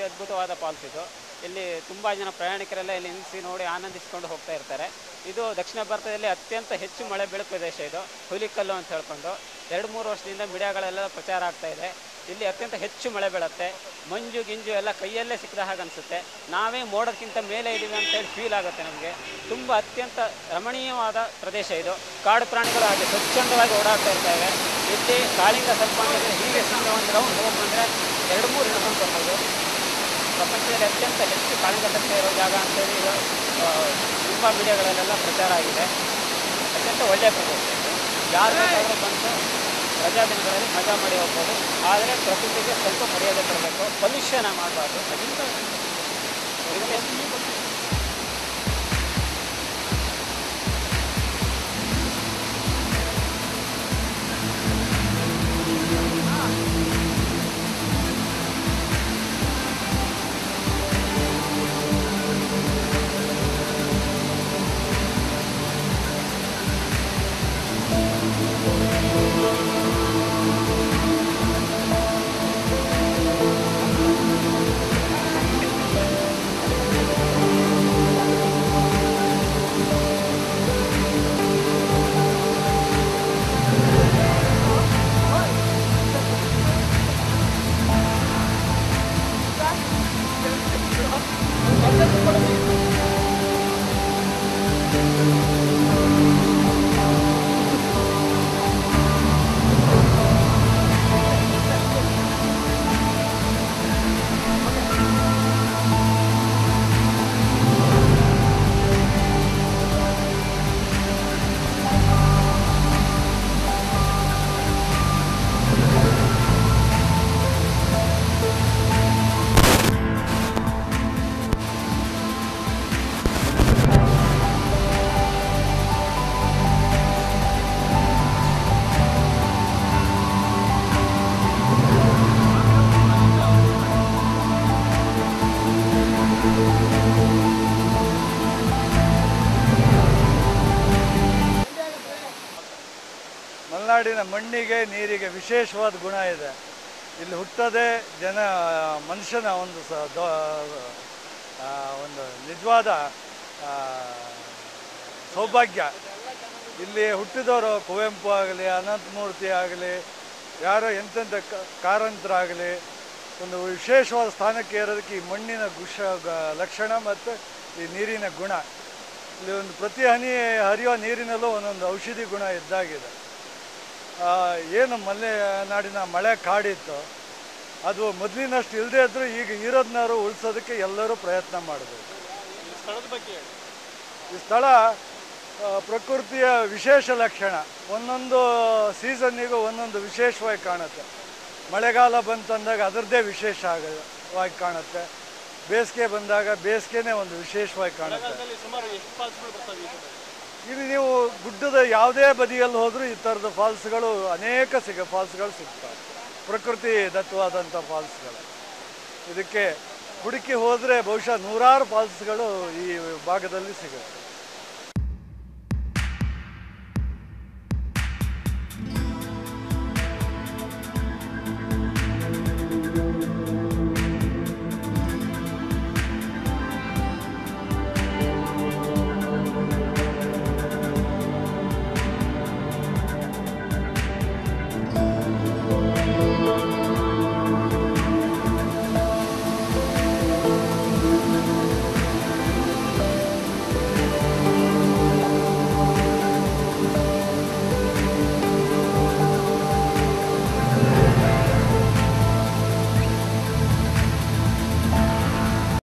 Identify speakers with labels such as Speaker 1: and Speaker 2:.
Speaker 1: ಅದ್ಭುತವಾದ ಫಾಲ್ಸ್ ಇದು ಇಲ್ಲಿ ತುಂಬ ಜನ ಪ್ರಯಾಣಿಕರೆಲ್ಲ ಇಲ್ಲಿ ನಿಲ್ಲಿಸಿ ನೋಡಿ ಆನಂದಿಸಿಕೊಂಡು ಹೋಗ್ತಾ ಇರ್ತಾರೆ ಇದು ದಕ್ಷಿಣ ಭಾರತದಲ್ಲಿ ಅತ್ಯಂತ ಹೆಚ್ಚು ಮಳೆ ಬೀಳೋ ಪ್ರದೇಶ ಇದು ಹುಲಿಕಲ್ಲು ಅಂತ ಹೇಳ್ಕೊಂಡು ಎರಡು ಮೂರು ವರ್ಷದಿಂದ ಮೀಡಿಯಾಗಳೆಲ್ಲ ಪ್ರಚಾರ ಆಗ್ತಾ ಇದೆ ಇಲ್ಲಿ ಅತ್ಯಂತ ಹೆಚ್ಚು ಮಳೆ ಬೀಳುತ್ತೆ ಮಂಜು ಗಿಂಜು ಎಲ್ಲ ಕೈಯಲ್ಲೇ ಸಿಕ್ಕದ ಹಾಗೆ ಅನಿಸುತ್ತೆ ನಾವೇ ಮೋಡಕ್ಕಿಂತ ಮೇಲೆ ಇದ್ದೀವಿ ಅಂತೇಳಿ ಫೀಲ್ ಆಗುತ್ತೆ ನಮಗೆ ತುಂಬ ಅತ್ಯಂತ ರಮಣೀಯವಾದ ಪ್ರದೇಶ ಇದು ಕಾಡು ಪ್ರಾಣಿಗಳು ಹಾಗೆ ಸ್ವಚ್ಛಂದವಾಗಿ ಓಡಾಡ್ತಾ ಇರ್ತವೆ ಇಲ್ಲಿ ಕಾಳಿಂಗ ಸ್ವಲ್ಪ ಅಂದರೆ ಹೀಗೆ ಸುಮ್ಮನೆ ಒಂದು ರೌಂಡ್ ಹೋಗಿ ಬಂದರೆ ಎರಡು ಮೂರು ಹಿಡ್ಕೊಂಡು ಬರ್ಬೋದು ಪ್ರಪಂಚದಲ್ಲಿ ಅತ್ಯಂತ ಹೆಚ್ಚು ಕಾಳಿಂಗ ಸರ್ಪ ಇರೋ ಜಾಗ ಅಂತೇಳಿ ಇದು ತುಂಬ ಮೀಡಿಯಾಗಳಲ್ಲೆಲ್ಲ ಪ್ರಚಾರ ಆಗಿದೆ ಅತ್ಯಂತ ಒಳ್ಳೆಯ ಪ್ರದೇಶ ಇದು ಯಾರು ಬೇಕಾದರೂ ಬಂದು ರಜಾ ದಿನಗಳಲ್ಲಿ ಮಜಾ ಮಾಡಿ ಹೋಗ್ಬೋದು ಆದರೆ ಪ್ರಕೃತಿಗೆ ಸ್ವಲ್ಪ ಮರ್ಯಾದೆ ಕೊಡಬೇಕು ಪೊಲ್ಯೂಷನ್ ಮಾಡಬಾರ್ದು ಅದರಿಂದ ಇದಕ್ಕೆ
Speaker 2: ಮಲೆನಾಡಿನ ಮಣ್ಣಿಗೆ ನೀರಿಗೆ ವಿಶೇಷವಾದ ಗುಣ ಇದೆ ಇಲ್ಲಿ ಹುಟ್ಟದೆ ಜನ ಮನುಷ್ಯನ ಒಂದು ಸ ದೊ- ಆ, ಒಂದು ನಿಜವಾದ ಆ, ಸೌಭಾಗ್ಯ ಇಲ್ಲಿ ಹುಟ್ಟಿದವರು ಕುವೆಂಪು ಆಗಲಿ ಅನಂತಮೂರ್ತಿ ಆಗಲಿ ಯಾರೋ ಎಂತೆಂಥ ಕ- ಕಾರಂತರಾಗಲಿ ಒಂದು ವಿಶೇಷವಾದ ಸ್ಥಾನಕ್ಕೆ ಏರೋದಕ್ಕೆ ಈ ಮಣ್ಣಿನ ಗುಷ ಗ- ಲಕ್ಷಣ ಮತ್ತು ಈ ನೀರಿನ ಗುಣ ಇಲ್ಲಿ ಒಂದು ಪ್ರತಿ ಹನಿ ಹರಿಯುವ ನೀರಿನಲ್ಲೂ ಒಂದೊಂದು ಔಷಧಿ ಗುಣ ಇದ್ದಾಗಿದೆ ಆ, ಏನು ಮಲೆನಾಡಿನ ಮಳೆ ಕಾಡಿತ್ತು ಅದು ಮೊದಲಿನಷ್ಟು ಇಲ್ಲದೇ ಇದ್ದರೂ ಈಗ ಇರೋದನ್ನಾರು ಉಳಿಸೋದಕ್ಕೆ ಎಲ್ಲರೂ ಪ್ರಯತ್ನ ಮಾಡಬೇಕು
Speaker 3: ಸ್ಥಳದ ಬಗ್ಗೆ
Speaker 2: ಈ ಸ್ಥಳ ಆ, ಪ್ರಕೃತಿಯ ವಿಶೇಷ ಲಕ್ಷಣ ಒಂದೊಂದು ಸೀಸನ್ನಿಗೂ ಒಂದೊಂದು ವಿಶೇಷವಾಗಿ ಕಾಣುತ್ತೆ ಮಳೆಗಾಲ ಬಂತಂದಾಗ ಅದರದ್ದೇ ವಿಶೇಷ ಆಗವಾಗಿ ಕಾಣುತ್ತೆ ಬೇಸಿಗೆ ಬಂದಾಗ ಬೇಸಿಗೆನೇ ಒಂದು ವಿಶೇಷವಾಗಿ ಕಾಣುತ್ತೆ
Speaker 3: ಮಳೆಗಾಲದಲ್ಲಿ ಸುಮಾರು ಎಷ್ಟು ಫಾಲ್ಸ್ಗಳು ಬರ್ತವೆ ಈ ಕಡೆ
Speaker 2: ಇಲ್ಲಿ ನೀವು ಗುಡ್ಡದ ಯಾವುದೇ ಬದಿಯಲ್ಲಿ ಹೋದರೂ ಈ ಥರದ ಫಾಲ್ಸ್ಗಳು ಅನೇಕ ಸಿಗ ಫಾಲ್ಸ್ಗಳು ಸಿಗ್ತವೆ ಪ್ರಕೃತಿ ದತ್ತವಾದಂಥ ಫಾಲ್ಸ್ಗಳು ಇದಕ್ಕೆ ಹುಡುಕಿ ಹೋದರೆ ಬಹುಶಃ ನೂರಾರು ಫಾಲ್ಸ್ಗಳು ಈ ಭಾಗದಲ್ಲಿ ಸಿಗುತ್ತೆ